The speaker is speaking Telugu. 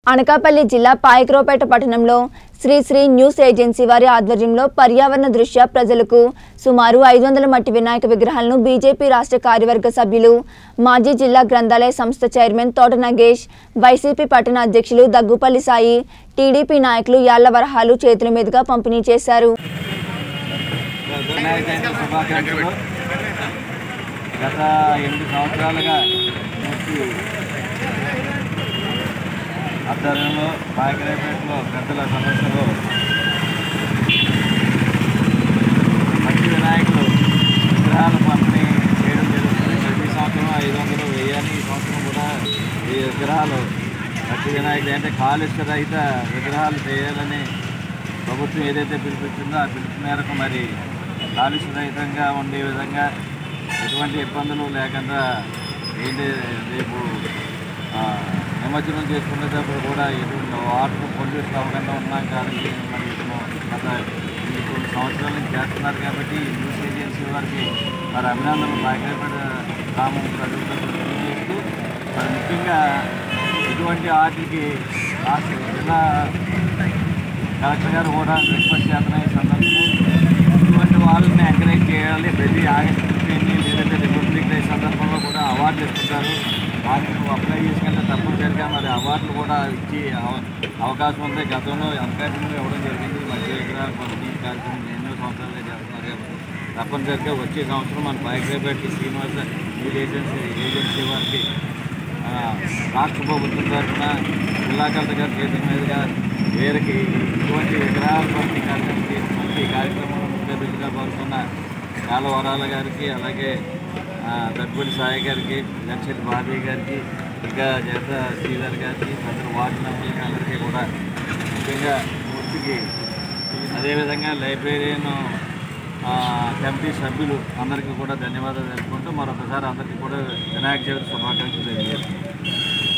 అనకాపల్లి జిల్లా పాయకరావుపేట పట్టణంలో శ్రీ శ్రీ న్యూస్ ఏజెన్సీ వారి ఆధ్వర్యంలో పర్యావరణ దృష్ట్యా ప్రజలకు సుమారు ఐదు వందల మట్టి వినాయక విగ్రహాలను బీజేపీ రాష్ట్ర కార్యవర్గ సభ్యులు మాజీ జిల్లా గ్రంథాలయ సంస్థ చైర్మన్ తోట నగేష్ వైసీపీ పట్టణ అధ్యక్షులు దగ్గుపల్లి సాయి టీడీపీ నాయకులు యాళ్ల వరహాలు చేతుల మీదుగా పంపిణీ చేశారు వినాయక చవితి శుభాకాంక్షలు గత ఎనిమిది సంవత్సరాలుగా మూర్తి ఆధ్వర్యంలో పాయకరాయపేటలో పెద్దల సమస్యలో మంచి వినాయకులు విగ్రహాల పంపిణీ చేయడం జరుగుతుంది ప్రతి సంవత్సరం ఐదు వందలు వెయ్యాలి ఈ సంవత్సరం కూడా ఈ విగ్రహాలు మట్టి వినాయకులు అంటే కాలుష్య రహిత విగ్రహాలు చేయాలని ప్రభుత్వం ఏదైతే పిలిపించిందో ఆ పిలుపు మేరకు మరి కాలుష్య రహితంగా ఉండే విధంగా ఎటువంటి ఇబ్బందులు లేకుండా ఏంటి రేపు ఆ, నిమజ్జనం చేసుకునేటప్పుడు కూడా ఎటువంటి వాటర్ పొల్యూషన్ అవ్వకుండా ఉన్నాం కాబట్టి మరి ఇతను గత ఈ కొన్ని సంవత్సరాల నుంచి చేస్తున్నారు కాబట్టి ఈ న్యూస్ ఏజెన్సీ వారికి మరి అభినందనలు నాయకులపేట గ్రామం ప్రజలతో తెలియజేస్తూ మరి ముఖ్యంగా ఇటువంటి వాటికి రాష్ట్ర జిల్లా కలెక్టర్ గారు కూడా రిక్వెస్ట్ చేస్తున్న ఈ సందర్భంలో ఇటువంటి వాళ్ళని ఎంకరేజ్ చేయాలి ప్రతి ఆగస్టు ఫిఫ్టీన్ లేదంటే రిపబ్లిక్ డే సందర్భంలో కూడా అవార్డులు ఇస్తుంటారు వాటిని నువ్వు అప్లై చేసుకుంటే తప్పనిసరిగా మరి అవార్డులు కూడా ఇచ్చి అవ- అవకాశం ఉంది గతంలో ఎంకరేజ్మెంట్ ఇవ్వడం జరిగింది మధ్య విగ్రహాలు పంపిణీ కార్యక్రమం ఎన్నో సంవత్సరాలుగా చేస్తున్నారు కాబట్టి తప్పనిసరిగా వచ్చే సంవత్సరం మన బైక్రేపేటకి శ్రీనివాస న్యూస్ ఏజెన్సీ ఏజెన్సీ వారికి ఆ, రాష్ట్ర ప్రభుత్వం తరఫున జిల్లా కలెక్టర్ గారి చేతుల మీదుగా వీరికి ఇటువంటి విగ్రహాల పంపిణీ కార్యక్రమం చేసి మంచి కార్యక్రమం ముఖ్య అతిథిగా పాల్గొన్న కాలవరాల గారికి అలాగే ఆ, దగ్గుడి సాయి గారికి లక్షటి బాబీ గారికి ఇంకా చేత శ్రీధర్ గారికి అందరు వార్డు మెంబర్లకి అందరికీ కూడా ముఖ్యంగా మూర్తికి అదేవిధంగా లైబ్రేరియన్ ఆ, కమిటీ సభ్యులు అందరికీ కూడా ధన్యవాదాలు తెలుపుకుంటూ మరొకసారి అందరికీ కూడా వినాయక చవితి శుభాకాంక్షలు తెలియజేస్తున్నాను